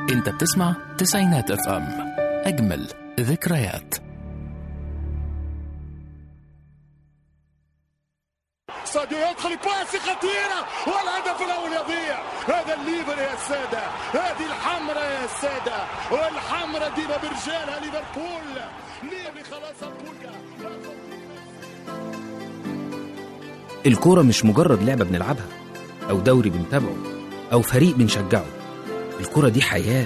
انت بتسمع تسعينات اف ام اجمل ذكريات ساديو يدخل باسي خطيرة والهدف الأول يضيع هذا الليفر يا سادة هذه الحمرة يا سادة والحمرة ديما برجالها ليفربول ليفي خلاص أبوكا الكورة مش مجرد لعبة بنلعبها أو دوري بنتابعه أو فريق بنشجعه الكورة دي حياة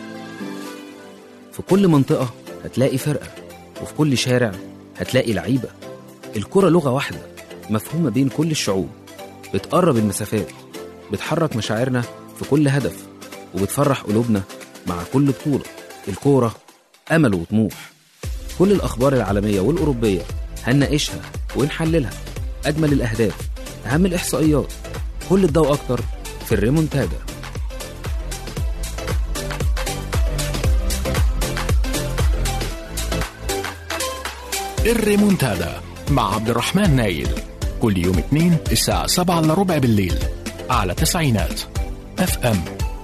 في كل منطقة هتلاقي فرقة وفي كل شارع هتلاقي لعيبة الكورة لغة واحدة مفهومة بين كل الشعوب بتقرب المسافات بتحرك مشاعرنا في كل هدف وبتفرح قلوبنا مع كل بطولة الكورة أمل وطموح كل الأخبار العالمية والأوروبية هنناقشها ونحللها أجمل الأهداف أهم الإحصائيات كل ده وأكتر في الريمونتادا الريمونتادا مع عبد الرحمن نايل كل يوم اثنين الساعة 7 الا ربع بالليل على تسعينات اف ام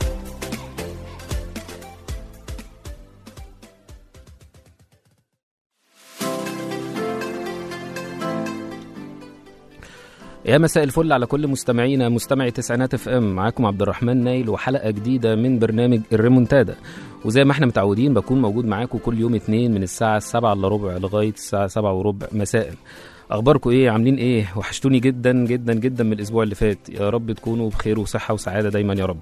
يا مساء الفل على كل مستمعينا مستمعي تسعينات اف ام معاكم عبد الرحمن نايل وحلقه جديده من برنامج الريمونتادا وزي ما احنا متعودين بكون موجود معاكم كل يوم اثنين من الساعه 7 الا ربع لغايه الساعه 7 وربع مساء اخباركم ايه عاملين ايه وحشتوني جدا جدا جدا من الاسبوع اللي فات يا رب تكونوا بخير وصحه وسعاده دايما يا رب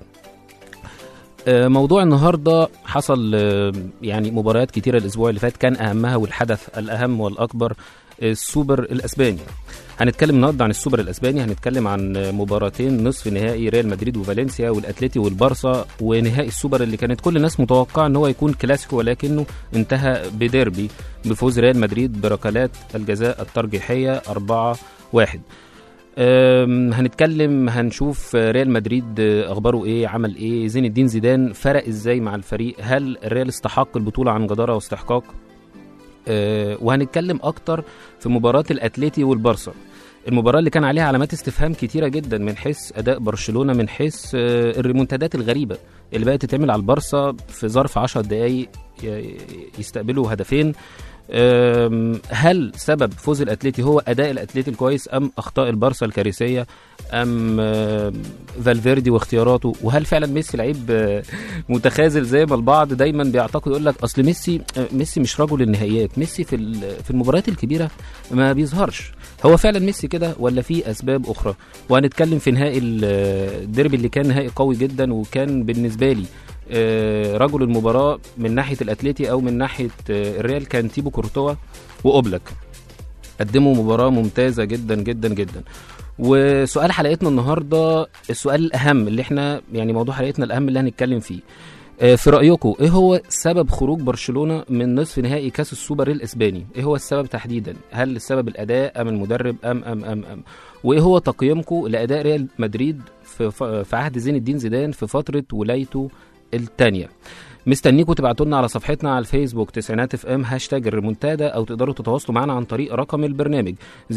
آه، موضوع النهارده حصل آه، يعني مباريات كتيره الاسبوع اللي فات كان اهمها والحدث الاهم والاكبر السوبر الاسباني هنتكلم النهارده عن السوبر الاسباني هنتكلم عن مباراتين نصف نهائي ريال مدريد وفالنسيا والاتليتي والبارسا ونهائي السوبر اللي كانت كل الناس متوقعه ان هو يكون كلاسيكو ولكنه انتهى بديربي بفوز ريال مدريد بركلات الجزاء الترجيحيه 4 1 أم، هنتكلم هنشوف ريال مدريد اخباره ايه عمل ايه زين الدين زيدان فرق ازاي مع الفريق هل الريال استحق البطوله عن جداره واستحقاق أه، وهنتكلم اكتر في مباراه الاتليتي والبارسا المباراة اللي كان عليها علامات استفهام كتيرة جدا من حيث أداء برشلونة من حيث آه، الريمونتادات الغريبة اللي بقت تتعمل على البارسا في ظرف 10 دقايق ي- يستقبلوا هدفين أم، هل سبب فوز الاتليتي هو اداء الاتليتي الكويس ام اخطاء البارسا الكارثيه ام آم، فالفيردي واختياراته وهل فعلا ميسي لعيب آه، متخاذل زي ما البعض دايما بيعتقد يقول لك اصل ميسي آه، ميسي مش رجل النهائيات ميسي في ال- في المباريات الكبيره ما بيظهرش هو فعلا ميسي كده ولا في اسباب اخرى وهنتكلم في نهائي ال- الديربي اللي كان نهائي قوي جدا وكان بالنسبه لي آه، رجل المباراه من ناحيه الاتليتي او من ناحيه آه، الريال كان تيبو كورتوا واوبلك قدموا مباراه ممتازه جدا جدا جدا وسؤال حلقتنا النهارده السؤال الاهم اللي احنا يعني موضوع حلقتنا الاهم اللي هنتكلم فيه آه، في رايكم ايه هو سبب خروج برشلونه من نصف نهائي كاس السوبر الاسباني ايه هو السبب تحديدا هل السبب الاداء ام المدرب ام ام ام ام وايه هو تقييمكم لاداء ريال مدريد في ف- في عهد زين الدين زيدان في فتره ولايته الثانيه مستنيكم تبعتوا لنا على صفحتنا على الفيسبوك تسعينات اف ام هاشتاج الريمونتادا او تقدروا تتواصلوا معنا عن طريق رقم البرنامج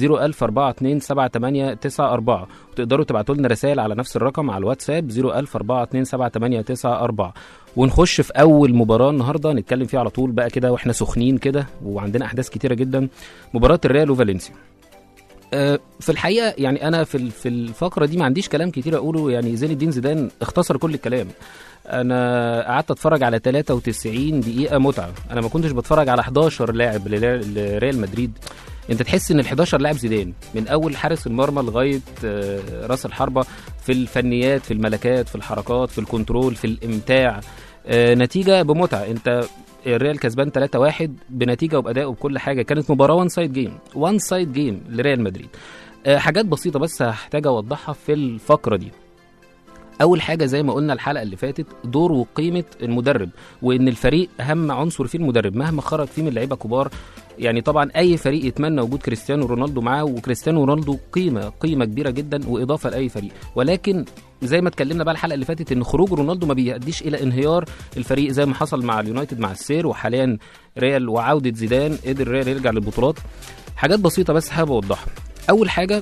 010427894 وتقدروا تبعتوا لنا رسائل على نفس الرقم على الواتساب 010427894 ونخش في اول مباراه النهارده نتكلم فيها على طول بقى كده واحنا سخنين كده وعندنا احداث كتيره جدا مباراه الريال وفالنسيا آه، في الحقيقه يعني انا في ال- في الفقره دي ما عنديش كلام كتير اقوله يعني زين الدين زيدان اختصر كل الكلام انا قعدت اتفرج على 93 دقيقه متعه انا ما كنتش بتفرج على 11 لاعب لريال لريال مدريد انت تحس ان ال 11 لاعب زيدان من اول حارس المرمى لغايه آه، راس الحربه في الفنيات في الملكات في الحركات في الكنترول في الامتاع آه، نتيجه بمتعه انت الريال كسبان 3-1 بنتيجه وباداء وبكل حاجه كانت مباراه وان سايد جيم وان سايد جيم لريال مدريد آه، حاجات بسيطه بس هحتاج اوضحها في الفقره دي اول حاجه زي ما قلنا الحلقه اللي فاتت دور وقيمه المدرب وان الفريق اهم عنصر فيه المدرب مهما خرج فيه من لعيبه كبار يعني طبعا اي فريق يتمنى وجود كريستيانو رونالدو معاه وكريستيانو رونالدو قيمه قيمه كبيره جدا واضافه لاي فريق ولكن زي ما اتكلمنا بقى الحلقه اللي فاتت ان خروج رونالدو ما بيؤديش الى انهيار الفريق زي ما حصل مع اليونايتد مع السير وحاليا ريال وعوده زيدان قدر ريال يرجع للبطولات حاجات بسيطه بس حابب اوضحها اول حاجه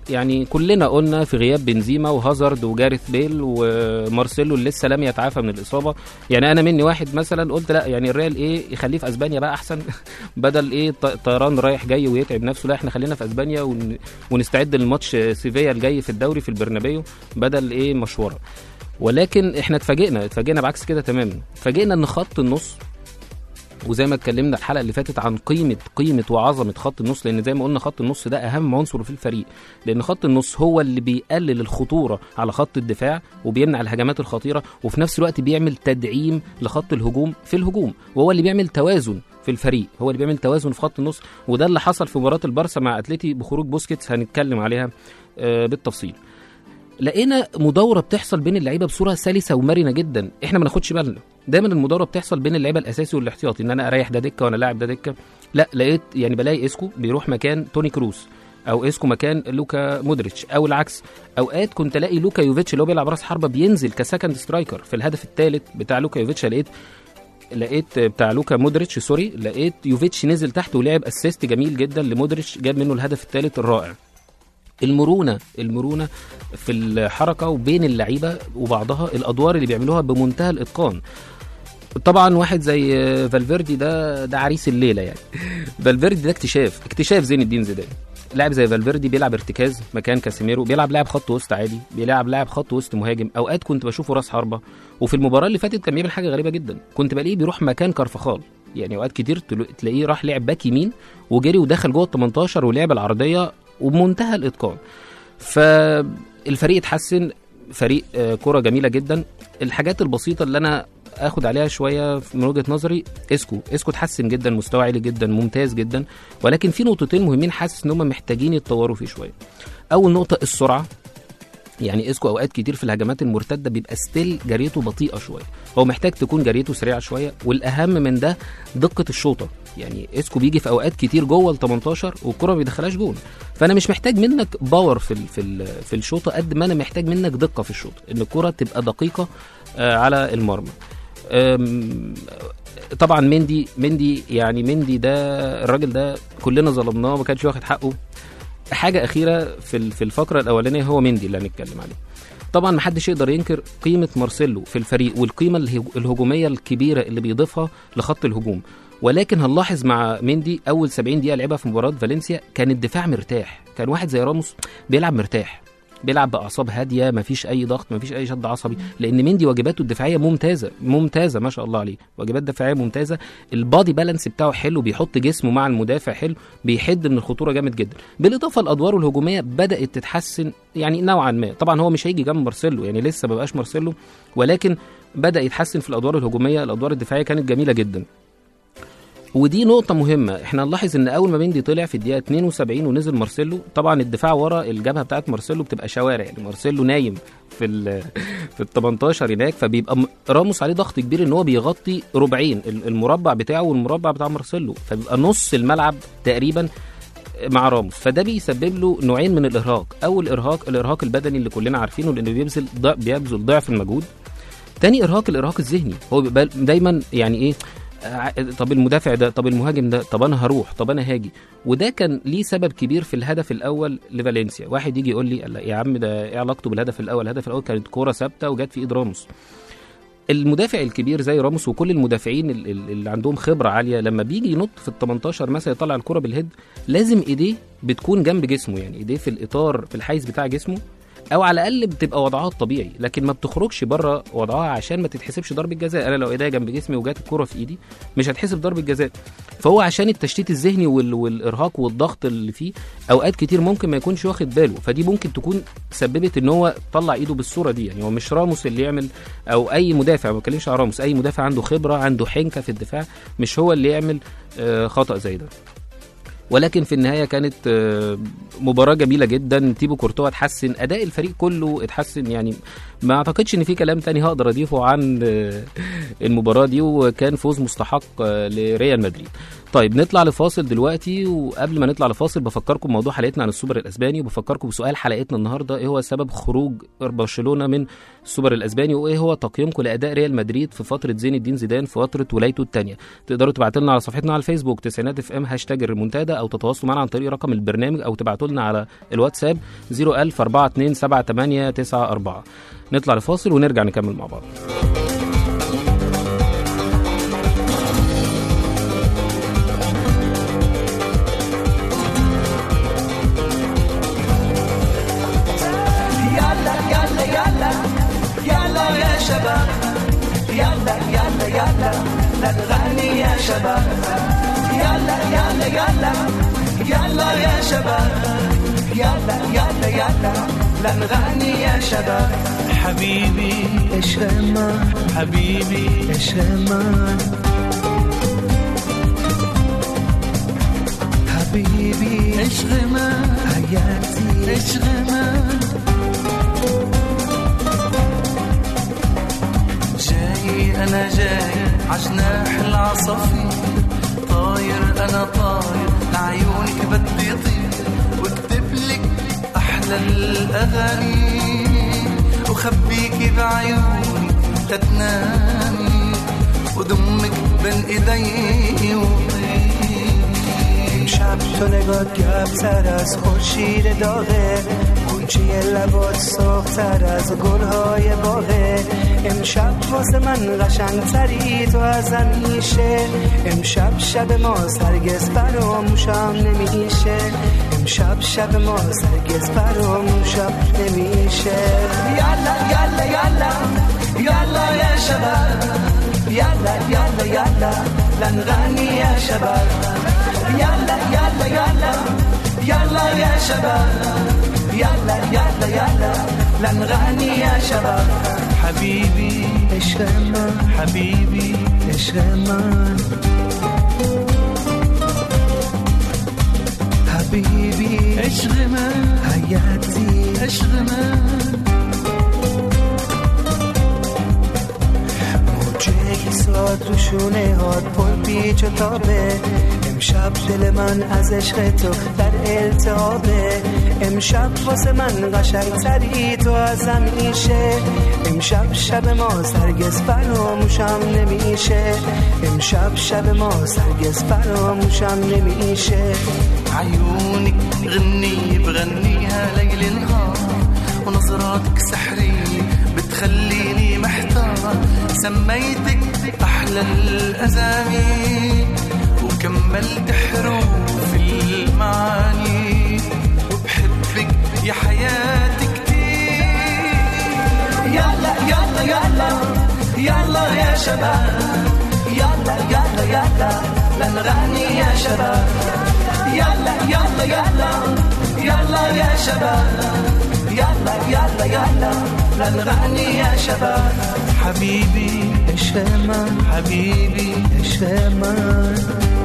يعني كلنا قلنا في غياب بنزيما وهازارد وجاريث بيل ومارسيلو اللي لسه لم يتعافى من الاصابه يعني انا مني واحد مثلا قلت لا يعني الريال ايه يخليه في اسبانيا بقى احسن بدل ايه ط- طيران رايح جاي ويتعب نفسه لا احنا خلينا في اسبانيا ون... ونستعد للماتش سيفيا الجاي في الدوري في البرنابيو بدل ايه مشوره ولكن احنا اتفاجئنا اتفاجئنا بعكس كده تماما اتفاجئنا ان خط النص وزي ما اتكلمنا الحلقه اللي فاتت عن قيمه قيمه وعظمه خط النص لان زي ما قلنا خط النص ده اهم عنصر في الفريق لان خط النص هو اللي بيقلل الخطوره على خط الدفاع وبيمنع الهجمات الخطيره وفي نفس الوقت بيعمل تدعيم لخط الهجوم في الهجوم وهو اللي بيعمل توازن في الفريق هو اللي بيعمل توازن في خط النص وده اللي حصل في مباراه البارسا مع اتلتي بخروج بوسكيتس هنتكلم عليها آه، بالتفصيل لقينا مداوره بتحصل بين اللعيبه بصوره سلسه ومرنه جدا احنا ما ناخدش بالنا دايما المداوره بتحصل بين اللعيبه الاساسي والاحتياطي ان انا اريح ده دكه وانا لاعب ده دكه لا لقيت يعني بلاقي اسكو بيروح مكان توني كروس او اسكو مكان لوكا مودريتش او العكس اوقات كنت الاقي لوكا يوفيتش اللي هو بيلعب راس حربه بينزل كسكند سترايكر في الهدف الثالث بتاع لوكا يوفيتش لقيت لقيت بتاع لوكا مودريتش سوري لقيت يوفيتش نزل تحت ولعب اسيست جميل جدا لمودريتش جاب منه الهدف الثالث الرائع المرونه المرونه في الحركه وبين اللعيبه وبعضها الادوار اللي بيعملوها بمنتهى الاتقان طبعا واحد زي فالفيردي ده ده عريس الليله يعني فالفيردي ده اكتشاف اكتشاف زين الدين زيدان لاعب زي فالفيردي بيلعب ارتكاز مكان كاسيميرو بيلعب لاعب خط وسط عادي بيلعب لاعب خط وسط مهاجم اوقات كنت بشوفه راس حربه وفي المباراه اللي فاتت كان بيعمل حاجه غريبه جدا كنت بلاقيه بيروح مكان كارفخال يعني اوقات كتير تلو- تلاقيه راح لعب باك يمين وجري ودخل جوه ال 18 ولعب العرضيه وبمنتهى الاتقان فالفريق اتحسن فريق آه، كرة جميلة جدا الحاجات البسيطة اللي أنا اخد عليها شويه من وجهه نظري اسكو اسكو اتحسن جدا مستوى عالي جدا ممتاز جدا ولكن في نقطتين مهمين حاسس ان هم محتاجين يتطوروا فيه شويه اول نقطه السرعه يعني اسكو اوقات كتير في الهجمات المرتده بيبقى ستيل جريته بطيئه شويه هو محتاج تكون جريته سريعه شويه والاهم من ده دقه الشوطه يعني اسكو بيجي في اوقات كتير جوه ال 18 والكره ما بيدخلهاش جون فانا مش محتاج منك باور في ال في ال في الشوطه قد ما انا محتاج منك دقه في الشوطه ان الكره تبقى دقيقه آه، على المرمى أم، طبعا مندي مندي يعني مندي ده الراجل ده كلنا ظلمناه ما كانش واخد حقه حاجه اخيره في ال- في الفقره الاولانيه هو مندي اللي هنتكلم عليه طبعا ما حدش يقدر ينكر قيمه مارسيلو في الفريق والقيمه الهج- الهجوميه الكبيره اللي بيضيفها لخط الهجوم ولكن هنلاحظ مع مندي اول 70 دقيقه لعبها في مباراه فالنسيا كان الدفاع مرتاح كان واحد زي راموس بيلعب مرتاح بيلعب باعصاب هاديه مفيش اي ضغط مفيش اي شد عصبي لان مندي واجباته الدفاعيه ممتازه ممتازه ما شاء الله عليه واجبات دفاعيه ممتازه البادي بالانس بتاعه حلو بيحط جسمه مع المدافع حلو بيحد من الخطوره جامد جدا بالاضافه لادواره الهجوميه بدات تتحسن يعني نوعا ما طبعا هو مش هيجي جنب مارسيلو يعني لسه ما بقاش مارسيلو ولكن بدا يتحسن في الادوار الهجوميه الادوار الدفاعيه كانت جميله جدا ودي نقطة مهمة، احنا نلاحظ ان اول ما مندي طلع في الدقيقة 72 ونزل مارسيلو، طبعا الدفاع ورا الجبهة بتاعت مارسيلو بتبقى شوارع، يعني مارسيلو نايم في ال في ال 18 هناك فبيبقى م- راموس عليه ضغط كبير ان هو بيغطي ربعين ال- المربع بتاعه والمربع بتاع مارسيلو، فبيبقى نص الملعب تقريبا مع راموس فده بيسبب له نوعين من الارهاق، اول ارهاق الارهاق البدني اللي كلنا عارفينه لانه بيبذل ضع- بيبذل ضعف المجهود. تاني ارهاق الارهاق الذهني، هو بيبقى دايما يعني ايه ع- طب المدافع ده طب المهاجم ده طب انا هروح طب انا هاجي وده كان ليه سبب كبير في الهدف الاول لفالنسيا واحد يجي يقول لي لا يا عم ده ايه علاقته بالهدف الاول الهدف الاول كانت كوره ثابته وجت في ايد راموس المدافع الكبير زي راموس وكل المدافعين ال- ال- اللي عندهم خبره عاليه لما بيجي ينط في ال 18 مثلا يطلع الكره بالهيد لازم ايديه بتكون جنب جسمه يعني ايديه في الاطار في الحيز بتاع جسمه او على الاقل بتبقى وضعها الطبيعي لكن ما بتخرجش بره وضعها عشان ما تتحسبش ضربه جزاء انا لو ايديا جنب جسمي وجات الكره في ايدي مش هتحسب ضربه جزاء فهو عشان التشتيت الذهني وال... والارهاق والضغط اللي فيه اوقات كتير ممكن ما يكونش واخد باله فدي ممكن تكون سببت ان هو طلع ايده بالصوره دي يعني هو مش راموس اللي يعمل او اي مدافع ما بتكلمش على راموس اي مدافع عنده خبره عنده حنكه في الدفاع مش هو اللي يعمل آه، خطا زي ده ولكن في النهايه كانت آه، مباراه جميله جدا تيبو كورتوا اتحسن اداء الفريق كله اتحسن يعني ما اعتقدش ان في كلام تاني هقدر اضيفه عن آه، المباراه دي وكان فوز مستحق آه، لريال مدريد طيب نطلع لفاصل دلوقتي وقبل ما نطلع لفاصل بفكركم بموضوع حلقتنا عن السوبر الاسباني وبفكركم بسؤال حلقتنا النهارده ايه هو سبب خروج برشلونه من السوبر الاسباني وايه هو تقييمكم لاداء ريال مدريد في فتره زين الدين زيدان في فتره ولايته الثانيه تقدروا تبعتوا لنا على صفحتنا على الفيسبوك تسعينات اف ام هاشتاج الريمونتادا او تتواصلوا معنا عن طريق رقم البرنامج او تبعتوا لنا على الواتساب 01000 427 نطلع لفاصل ونرجع نكمل مع بعض يلا يلا يلا يلا يا شباب يلا يلا يلا نغني يا شباب يلا يلا يلا يلا يا شباب يلا يلا يلا نغني يا شباب حبيبي ايش غمان حبيبي ايش غمان حبيبي ايش غمان حياتي ايش غمان جاي انا جاي عجناح العصافير طاير انا طاير لعيونك بدي طير واكتب لك احلى الاغاني وخبيكي بعيوني تتنامي وضمك بين ايدي وطير شب تو نگاه گرمتر از خورشید داغه گوچه لبات سرختر از گلهای باغه امشب واسه من قشنگتری تو از همیشه امشب شب ما سرگز فراموشم نمیشه امشب شب ما سرگز فراموشم نمیشه یالا یالا یالا یالا یا شباب یالا یالا یالا لنغني يا شباب يلا يلا يلا يلا يا شباب يلا يلا يلا لنغني يا شباب حبيبي ايش غمان حبيبي ايش غمان حبيبي ايش غمان حياتي ايش غمان موجه ساد تو شونه هات پر پیچ و تابه امشب دل من از عشق تو در التهابه امشب واسه من قشنگ تری تو از همیشه امشب شب ما سرگز فراموشم نمیشه امشب شب ما سرگز فراموشم نمیشه عيونك غنية بغنيها ليل نهار ونظراتك سحرية بتخليني محتار سميتك أحلى الأسامي وكملت حروف المعاني وبحبك يا حياتي كتير يلا يلا يلا يلا يا شباب يلا يلا يلا لنغني يا شباب يلا يلا يلا يلا يا شباب يلا يلا يلا لنغني يا شباب حبيبي ايش غمان حبيبي ايش غمان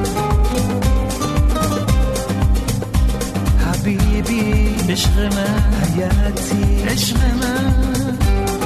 حبيبي ايش غمان حياتي ايش غمان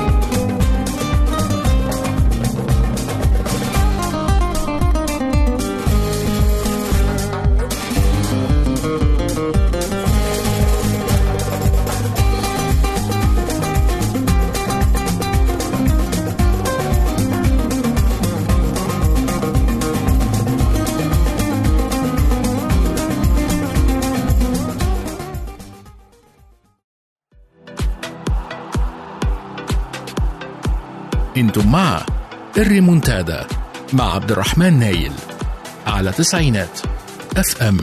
انتم مع الريمونتادا مع عبد الرحمن نايل على تسعينات اف ام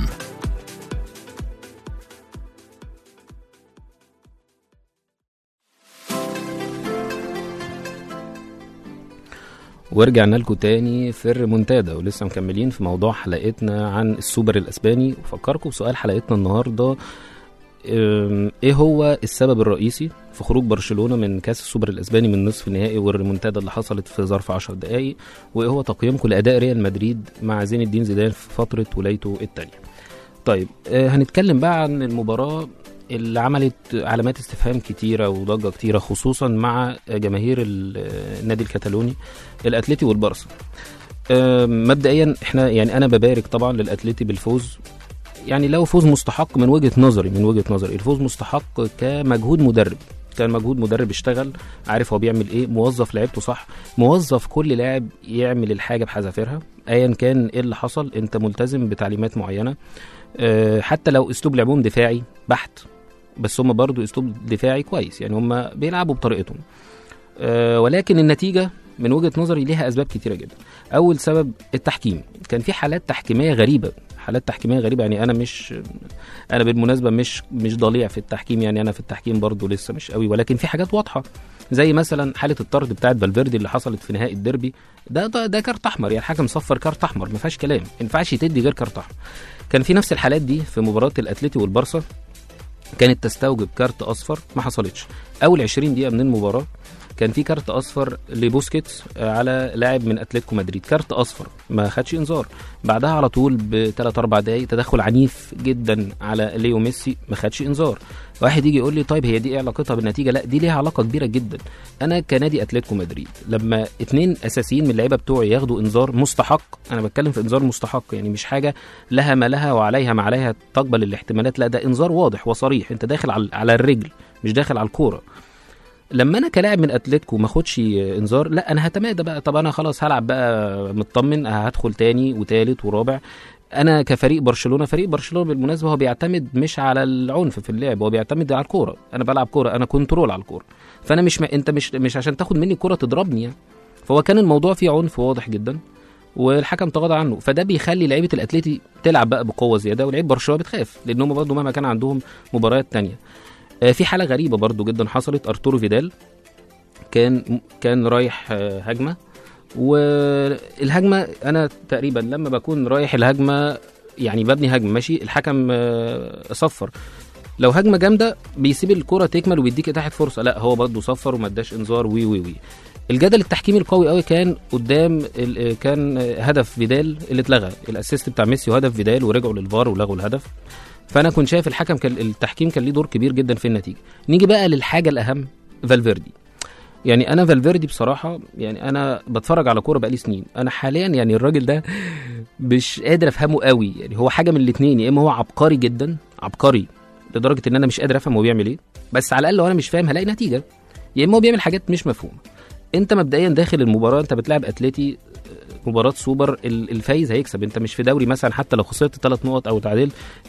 ورجعنا لكم تاني في الريمونتادا ولسه مكملين في موضوع حلقتنا عن السوبر الاسباني وفكركم بسؤال حلقتنا النهارده أم، ايه هو السبب الرئيسي في خروج برشلونه من كاس السوبر الاسباني من نصف النهائي والريمونتادا اللي حصلت في ظرف 10 دقائق وايه هو تقييمكم لاداء ريال مدريد مع زين الدين زيدان في فتره ولايته الثانيه طيب آه، هنتكلم بقى عن المباراه اللي عملت علامات استفهام كتيره وضجه كتيره خصوصا مع جماهير ال- النادي الكتالوني الاتليتي والبارسا آه، مبدئيا احنا يعني انا ببارك طبعا للاتليتي بالفوز يعني لو فوز مستحق من وجهه نظري من وجهه نظري الفوز مستحق كمجهود مدرب كان مجهود مدرب اشتغل عارف هو بيعمل ايه موظف لعيبته صح موظف كل لاعب يعمل الحاجه بحذافيرها ايا كان ايه اللي حصل انت ملتزم بتعليمات معينه آه، حتى لو اسلوب لعبهم دفاعي بحت بس هم برضو اسلوب دفاعي كويس يعني هم بيلعبوا بطريقتهم آه، ولكن النتيجه من وجهه نظري ليها اسباب كتيره جدا اول سبب التحكيم كان في حالات تحكيميه غريبه حالات تحكيميه غريبه يعني انا مش انا بالمناسبه مش مش ضليع في التحكيم يعني انا في التحكيم برضو لسه مش قوي ولكن في حاجات واضحه زي مثلا حاله الطرد بتاعت فالفيردي اللي حصلت في نهائي الديربي ده ده, ده كارت احمر يعني الحكم صفر كارت احمر ما فيهاش كلام ما ينفعش تدي غير كارت احمر كان في نفس الحالات دي في مباراه الاتليتي والبارسا كانت تستوجب كارت اصفر ما حصلتش اول 20 دقيقه من المباراه كان في كارت اصفر لبوسكيتس آه، على لاعب من اتلتيكو مدريد كارت اصفر ما خدش انذار بعدها على طول بثلاث اربع دقايق تدخل عنيف جدا على ليو ميسي ما خدش انذار واحد يجي يقول لي طيب هي دي ايه علاقتها بالنتيجه لا دي ليها علاقه كبيره جدا انا كنادي اتلتيكو مدريد لما اتنين اساسيين من اللعيبه بتوعي ياخدوا انذار مستحق انا بتكلم في انذار مستحق يعني مش حاجه لها ما لها وعليها ما عليها تقبل الاحتمالات لا ده انذار واضح وصريح انت داخل على على الرجل مش داخل على الكوره لما انا كلاعب من اتلتيكو ما اخدش انذار لا انا هتمادى بقى طب انا خلاص هلعب بقى مطمن هدخل تاني وتالت ورابع انا كفريق برشلونه فريق برشلونه بالمناسبه هو بيعتمد مش على العنف في اللعب هو بيعتمد على الكوره انا بلعب كوره انا كنترول على الكوره فانا مش م... انت مش مش عشان تاخد مني الكوره تضربني يعني فهو كان الموضوع فيه عنف واضح جدا والحكم تغاضى عنه فده بيخلي لعيبه الاتليتي تلعب بقى بقوه زياده ولعيبه برشلونه بتخاف لان هم برضه مهما كان عندهم مباريات تانية آه، في حاله غريبه برضو جدا حصلت ارتورو فيدال كان كان رايح آه، هجمه والهجمه انا تقريبا لما بكون رايح الهجمه يعني ببني هجمه ماشي الحكم آه، صفر لو هجمه جامده بيسيب الكره تكمل وبيديك اتاحه فرصه لا هو برضه صفر وما اداش انذار وي وي وي الجدل التحكيمي القوي قوي كان قدام ال- كان هدف فيدال اللي اتلغى الاسيست بتاع ميسي وهدف فيدال ورجعوا للفار ولغوا الهدف فانا كنت شايف الحكم كان التحكيم كان ليه دور كبير جدا في النتيجه نيجي بقى للحاجه الاهم فالفيردي يعني انا فالفيردي بصراحه يعني انا بتفرج على كوره بقالي سنين انا حاليا يعني الراجل ده مش قادر افهمه قوي يعني هو حاجه من الاثنين يا اما هو عبقري جدا عبقري لدرجه ان انا مش قادر افهم هو بيعمل ايه بس على الاقل لو انا مش فاهم هلاقي نتيجه يا اما هو بيعمل حاجات مش مفهومه انت مبدئيا داخل المباراه انت بتلعب اتلتي مباراه سوبر ال- الفايز هيكسب انت مش في دوري مثلا حتى لو خسرت ثلاث نقط او تعادلت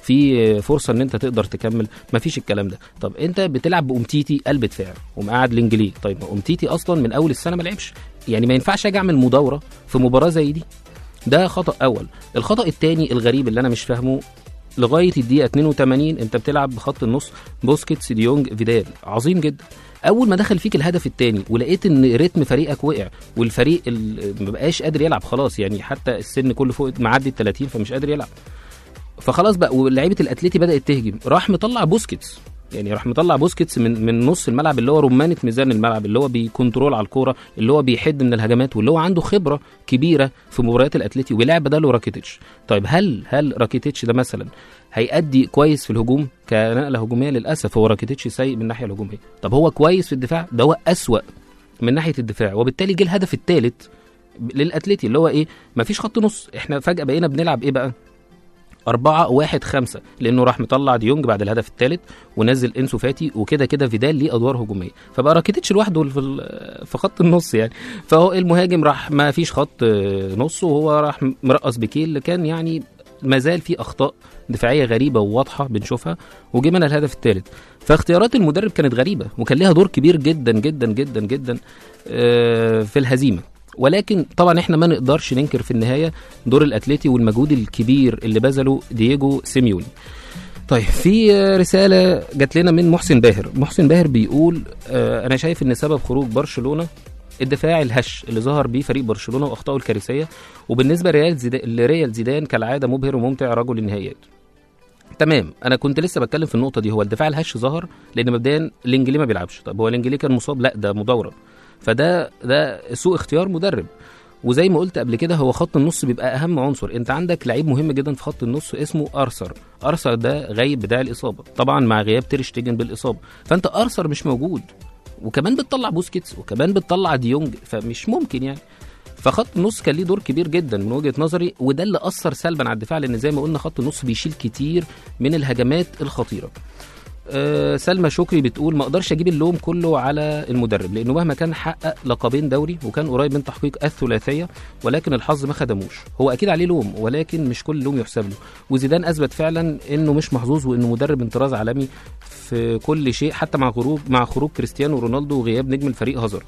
في فرصه ان انت تقدر تكمل مفيش الكلام ده طب انت بتلعب بامتيتي قلب دفاع ومقعد لينجلي طيب ما امتيتي اصلا من اول السنه ما لعبش يعني ما ينفعش اجي اعمل مداوره في مباراه زي دي ده خطا اول الخطا الثاني الغريب اللي انا مش فاهمه لغايه الدقيقه 82 انت بتلعب بخط النص بوسكيتس ديونج فيدال عظيم جدا اول ما دخل فيك الهدف الثاني ولقيت ان رتم فريقك وقع والفريق ال- ما بقاش قادر يلعب خلاص يعني حتى السن كله فوق معدي ال 30 فمش قادر يلعب فخلاص بقى ولاعيبه الاتليتي بدات تهجم راح مطلع بوسكيتس يعني راح مطلع بوسكيتس من من نص الملعب اللي هو رمانه ميزان الملعب اللي هو بيكنترول على الكوره اللي هو بيحد من الهجمات واللي هو عنده خبره كبيره في مباريات الاتليتي ولعب بداله راكيتيتش طيب هل هل راكيتيتش ده مثلا هيأدي كويس في الهجوم كنقله هجوميه للاسف هو راكيتيتش سيء من الناحيه الهجوميه طب هو كويس في الدفاع ده هو أسوأ من ناحيه الدفاع وبالتالي جه الهدف الثالث للاتليتي اللي هو ايه مفيش خط نص احنا فجاه بقينا بنلعب ايه بقى أربعة واحد خمسة لأنه راح مطلع ديونج بعد الهدف الثالث ونزل إنسو فاتي وكده كده فيدال ليه أدوار هجومية فبقى راكيتيتش لوحده في ال- في خط النص يعني فهو المهاجم راح ما فيش خط آه، نص وهو راح مرقص بكيل اللي كان يعني ما زال في أخطاء دفاعية غريبة وواضحة بنشوفها وجه منها الهدف الثالث فاختيارات المدرب كانت غريبة وكان ليها دور كبير جدا جدا جدا جدا آه، في الهزيمة ولكن طبعا احنا ما نقدرش ننكر في النهايه دور الاتليتي والمجهود الكبير اللي بذله دييجو سيميوني طيب في آه، رساله جات لنا من محسن باهر محسن باهر بيقول آه، انا شايف ان سبب خروج برشلونه الدفاع الهش اللي ظهر بيه فريق برشلونه واخطائه الكارثيه وبالنسبه لريال زيدان لريال زيدان كالعاده مبهر وممتع رجل النهائيات تمام انا كنت لسه بتكلم في النقطه دي هو الدفاع الهش ظهر لان مبدئيا لينجلي ما بيلعبش طب هو لينجلي كان مصاب لا ده مدوره فده ده سوء اختيار مدرب وزي ما قلت قبل كده هو خط النص بيبقى اهم عنصر انت عندك لعيب مهم جدا في خط النص اسمه ارثر ارثر ده غايب بداعي الاصابه طبعا مع غياب تيرشتيجن بالاصابه فانت ارثر مش موجود وكمان بتطلع بوسكيتس وكمان بتطلع ديونج فمش ممكن يعني فخط النص كان ليه دور كبير جدا من وجهه نظري وده اللي اثر سلبا على الدفاع لان زي ما قلنا خط النص بيشيل كتير من الهجمات الخطيره آه، سلمى شكري بتقول ما اقدرش اجيب اللوم كله على المدرب لانه مهما كان حقق لقبين دوري وكان قريب من تحقيق الثلاثيه ولكن الحظ ما خدموش هو اكيد عليه لوم ولكن مش كل لوم يحسب له وزيدان اثبت فعلا انه مش محظوظ وانه مدرب من طراز عالمي في كل شيء حتى مع خروج مع خروج كريستيانو رونالدو وغياب نجم الفريق هازارد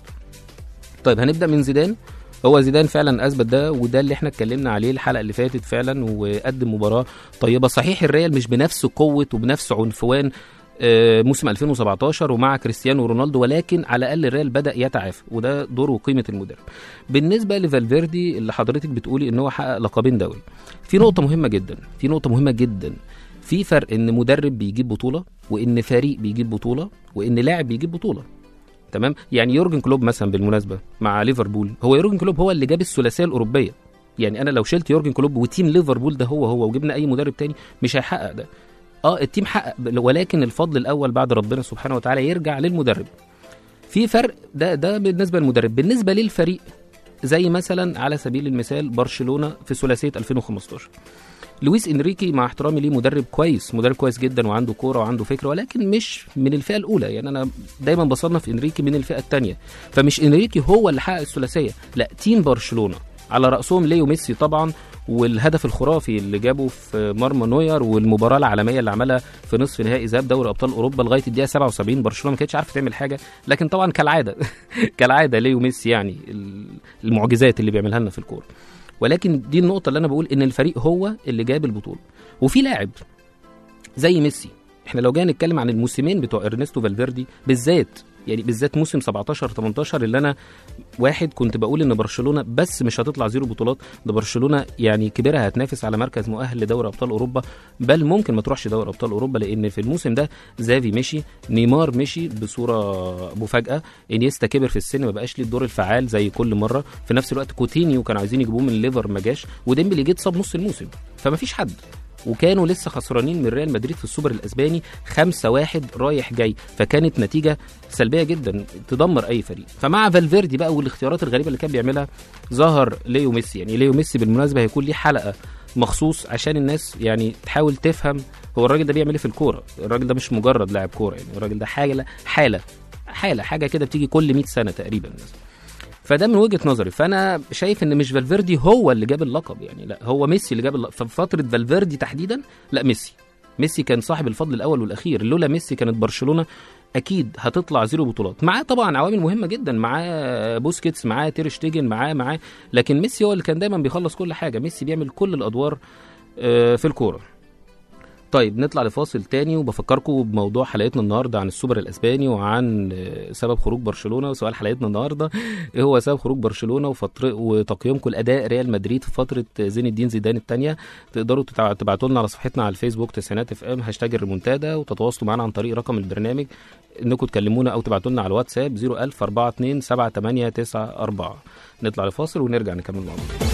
طيب هنبدا من زيدان هو زيدان فعلا اثبت ده وده اللي احنا اتكلمنا عليه الحلقه اللي فاتت فعلا وقدم مباراه طيبه صحيح الريال مش بنفس قوه وبنفس عنفوان آه، موسم 2017 ومع كريستيانو رونالدو ولكن على الاقل الريال بدا يتعافى وده دور وقيمه المدرب بالنسبه لفالفيردي اللي حضرتك بتقولي ان هو حقق لقبين دوري في نقطه مهمه جدا في نقطه مهمه جدا في فرق ان مدرب بيجيب بطوله وان فريق بيجيب بطوله وان لاعب بيجيب بطوله تمام يعني يورجن كلوب مثلا بالمناسبه مع ليفربول هو يورجن كلوب هو اللي جاب الثلاثيه الاوروبيه يعني انا لو شلت يورجن كلوب وتيم ليفربول ده هو هو وجبنا اي مدرب تاني مش هيحقق ده اه التيم حقق ولكن الفضل الاول بعد ربنا سبحانه وتعالى يرجع للمدرب في فرق ده ده بالنسبه للمدرب بالنسبه للفريق زي مثلا على سبيل المثال برشلونه في ثلاثيه 2015 لويس انريكي مع احترامي ليه مدرب كويس مدرب كويس جدا وعنده كوره وعنده فكره ولكن مش من الفئه الاولى يعني انا دايما بصنف انريكي من الفئه الثانيه فمش انريكي هو اللي حقق الثلاثيه لا تيم برشلونه على راسهم ليو ميسي طبعا والهدف الخرافي اللي جابه في مرمى نوير والمباراه العالميه اللي عملها في نصف نهائي ذهاب دوري ابطال اوروبا لغايه الدقيقه 77 برشلونه ما كانتش عارفه تعمل حاجه لكن طبعا كالعاده كالعاده ليو ميسي يعني المعجزات اللي بيعملها لنا في الكوره ولكن دي النقطه اللي انا بقول ان الفريق هو اللي جاب البطوله وفي لاعب زي ميسي احنا لو جينا نتكلم عن الموسمين بتوع ارنستو فالفيردي بالذات يعني بالذات موسم 17 18 اللي انا واحد كنت بقول ان برشلونه بس مش هتطلع زيرو بطولات ده برشلونه يعني كبيرها هتنافس على مركز مؤهل لدوري ابطال اوروبا بل ممكن ما تروحش دوري ابطال اوروبا لان في الموسم ده زافي مشي نيمار مشي بصوره مفاجاه انيستا كبر في السن ما بقاش ليه الدور الفعال زي كل مره في نفس الوقت كوتينيو كانوا عايزين يجيبوه من الليفر ما جاش وديمبلي جه اتصاب نص الموسم فما فيش حد وكانوا لسه خسرانين من ريال مدريد في السوبر الاسباني 5-1 رايح جاي فكانت نتيجه سلبيه جدا تدمر اي فريق فمع فالفيردي بقى والاختيارات الغريبه اللي كان بيعملها ظهر ليو ميسي يعني ليو ميسي بالمناسبه هيكون ليه حلقه مخصوص عشان الناس يعني تحاول تفهم هو الراجل ده بيعمل ايه في الكوره الراجل ده مش مجرد لاعب كوره يعني الراجل ده حاجه حاله حاله حاجه كده بتيجي كل 100 سنه تقريبا فده من وجهه نظري فانا شايف ان مش فالفيردي هو اللي جاب اللقب يعني لا هو ميسي اللي جاب اللقب ففي فتره فالفيردي تحديدا لا ميسي ميسي كان صاحب الفضل الاول والاخير لولا ميسي كانت برشلونه اكيد هتطلع زيرو بطولات معاه طبعا عوامل مهمه جدا معاه بوسكيتس معاه تير شتيجن معاه معاه لكن ميسي هو اللي كان دايما بيخلص كل حاجه ميسي بيعمل كل الادوار آه، في الكوره طيب نطلع لفاصل تاني وبفكركم بموضوع حلقتنا النهارده عن السوبر الاسباني وعن آه، سبب خروج برشلونه وسؤال حلقتنا النهارده ايه هو سبب خروج برشلونه وفتر وتقييمكم لاداء ريال مدريد في فتره زين الدين زيدان الثانيه تقدروا تتع- تبعتوا لنا على صفحتنا على الفيسبوك تسعينات اف ام هاشتاج الريمونتادا وتتواصلوا معنا عن طريق رقم البرنامج انكم تكلمونا او تبعتوا لنا على الواتساب 01000 42 7894 نطلع لفاصل ونرجع نكمل مع بعض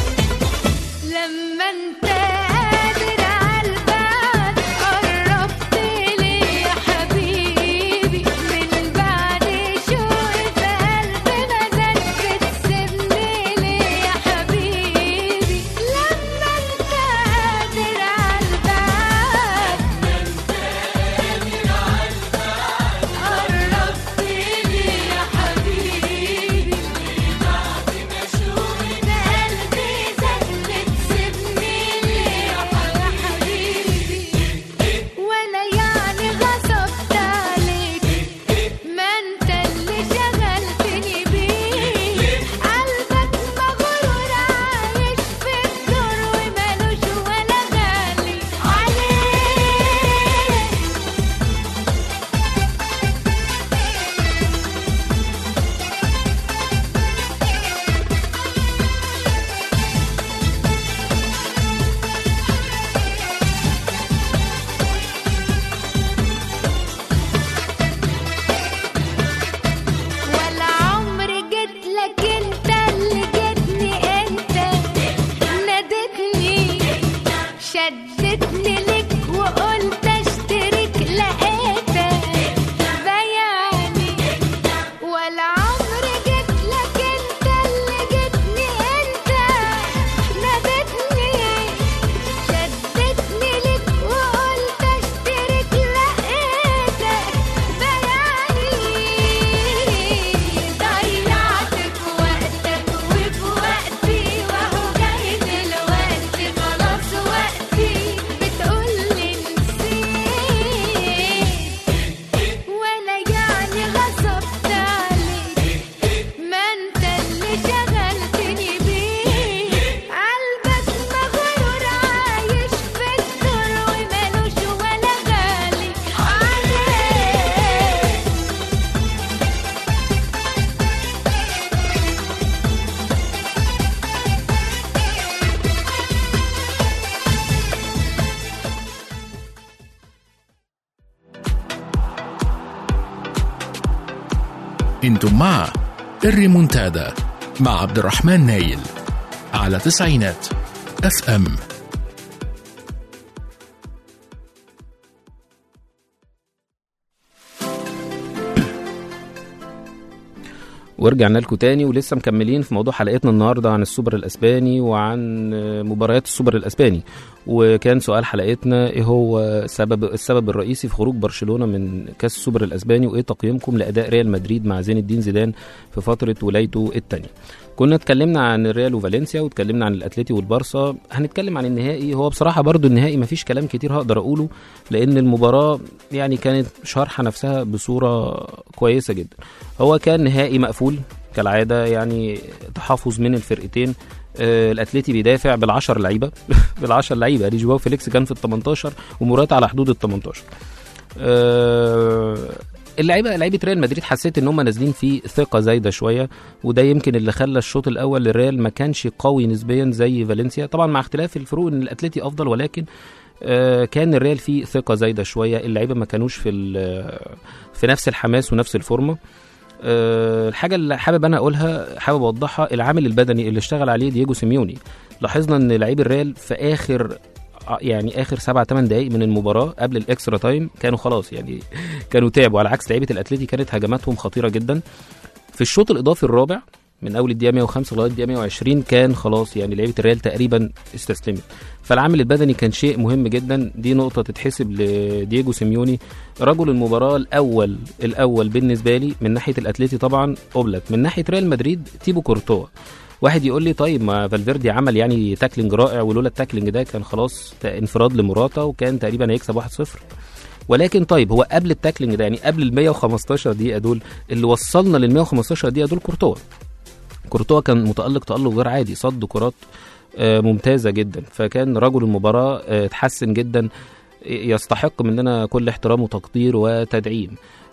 لما انت قادر عالبعد قربت لي يا حبيبي من بعد شوق في قلبي مازال بتسيبني ليه يا حبيبي لما انت قادر عالبعد قربت لي يا حبيبي في قلبي زاد بتسيبني ليه انتم مع الريمونتادا مع عبد الرحمن نايل على تسعينات اف ام ورجعنا لكم تاني ولسه مكملين في موضوع حلقتنا النهارده عن السوبر الاسباني وعن مباريات السوبر الاسباني وكان سؤال حلقتنا ايه هو سبب السبب الرئيسي في خروج برشلونه من كاس السوبر الاسباني وايه تقييمكم لاداء ريال مدريد مع زين الدين زيدان في فتره ولايته الثانيه كنا اتكلمنا عن الريال وفالنسيا واتكلمنا عن الاتليتي والبارسا هنتكلم عن النهائي هو بصراحه برضو النهائي مفيش كلام كتير هقدر اقوله لان المباراه يعني كانت شارحه نفسها بصوره كويسه جدا هو كان نهائي مقفول كالعاده يعني تحفظ من الفرقتين آه، الاتليتي بيدافع بالعشر لعيبه بالعشر لعيبه يعني جواو فيليكس كان في ال 18 ومرات على حدود ال 18 آه، اللعيبه لعيبه ريال مدريد حسيت ان هم نازلين في ثقه زايده شويه وده يمكن اللي خلى الشوط الاول للريال ما كانش قوي نسبيا زي فالنسيا طبعا مع اختلاف الفروق ان الاتليتي افضل ولكن آه، كان الريال فيه ثقه زايده شويه اللعيبه ما كانوش في ال- في نفس الحماس ونفس الفورمه آه، الحاجه اللي حابب انا اقولها حابب اوضحها العامل البدني اللي اشتغل عليه دييجو سيميوني لاحظنا ان لعيب الريال في اخر يعني اخر سبع ثمان دقائق من المباراه قبل الاكسترا تايم كانوا خلاص يعني كانوا تعبوا على عكس لعيبه الاتليتي كانت هجماتهم خطيره جدا في الشوط الاضافي الرابع من اول الدقيقه 105 لغايه الدقيقه 120 كان خلاص يعني لعيبه الريال تقريبا استسلمت فالعامل البدني كان شيء مهم جدا دي نقطه تتحسب لدييجو سيميوني رجل المباراه الاول الاول بالنسبه لي من ناحيه الاتليتي طبعا اوبلاك من ناحيه ريال مدريد تيبو كورتوا واحد يقول لي طيب ما فالفيردي عمل يعني تاكلينج رائع ولولا التاكلينج ده كان خلاص انفراد لمراتا وكان تقريبا هيكسب 1-0 ولكن طيب هو قبل التاكلينج ده يعني قبل ال 115 دقيقه دول اللي وصلنا لل 115 دقيقه دول كورتوا كورتوا كان متالق تالق غير عادي صد كرات آه، ممتازه جدا فكان رجل المباراه آه، اتحسن جدا يستحق مننا كل احترام وتقدير وتدعيم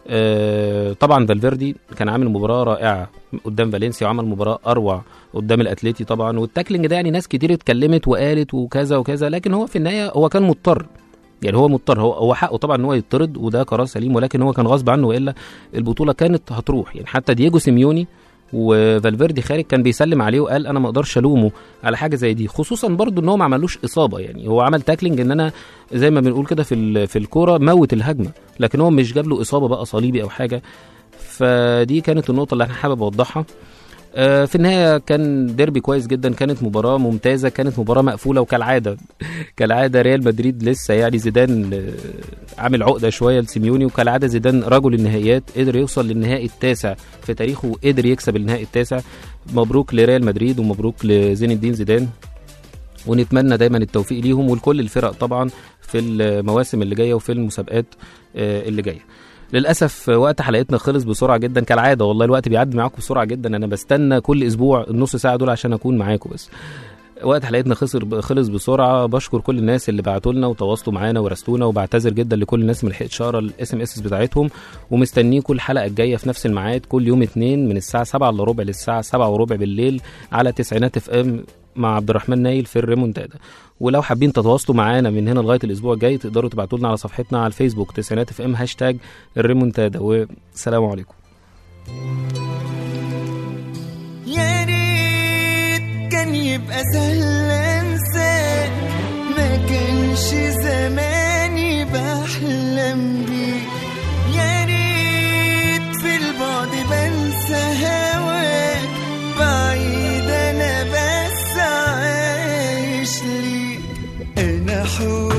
آه، طبعا فالفيردي كان عامل مباراه رائعه قدام فالنسيا وعمل مباراه اروع قدام الاتليتي طبعا والتاكلينج ده يعني ناس كتير اتكلمت وقالت وكذا وكذا لكن هو في النهايه هو كان مضطر يعني هو مضطر هو هو حقه طبعا ان هو يطرد وده قرار سليم ولكن هو كان غصب عنه والا البطوله كانت هتروح يعني حتى دييجو سيميوني وفالفيردي خارج كان بيسلم عليه وقال انا ما اقدرش الومه على حاجه زي دي خصوصا برضو ان هو ما عملوش اصابه يعني هو عمل تاكلينج ان انا زي ما بنقول كده في ال- في الكوره موت الهجمه لكن هو مش جاب له اصابه بقى صليبي او حاجه فدي كانت النقطه اللي انا حابب اوضحها آه، في النهايه كان ديربي كويس جدا كانت مباراه ممتازه كانت مباراه مقفوله وكالعاده كالعاده ريال مدريد لسه يعني زيدان آه، عامل عقده شويه لسيميوني وكالعاده زيدان رجل النهائيات قدر يوصل للنهائي التاسع في تاريخه وقدر يكسب النهائي التاسع مبروك لريال مدريد ومبروك لزين الدين زيدان ونتمنى دايما التوفيق ليهم ولكل الفرق طبعا في المواسم اللي جايه وفي المسابقات آه، اللي جايه للاسف وقت حلقتنا خلص بسرعه جدا كالعاده والله الوقت بيعدي معاكم بسرعه جدا انا بستنى كل اسبوع النص ساعه دول عشان اكون معاكم بس وقت حلقتنا خسر خلص بسرعه بشكر كل الناس اللي بعتوا لنا وتواصلوا معانا وراسلونا وبعتذر جدا لكل الناس ما لحقتش اقرا الاس ام اس بتاعتهم ومستنيكم الحلقه الجايه في نفس الميعاد كل يوم اثنين من الساعه 7 الا ربع للساعه 7 وربع بالليل على تسعينات اف ام مع عبد الرحمن نايل في الريمونتادا ولو حابين تتواصلوا معانا من هنا لغايه الاسبوع الجاي تقدروا تبعتوا لنا على صفحتنا على الفيسبوك تسعينات اف ام هاشتاج الريمونتادا والسلام عليكم يا ريت كان يبقى سهل انساك ما كانش زماني بحلم بيك يا ريت في البعد بنسى هواك بعيد انا بس عايش ليك انا حور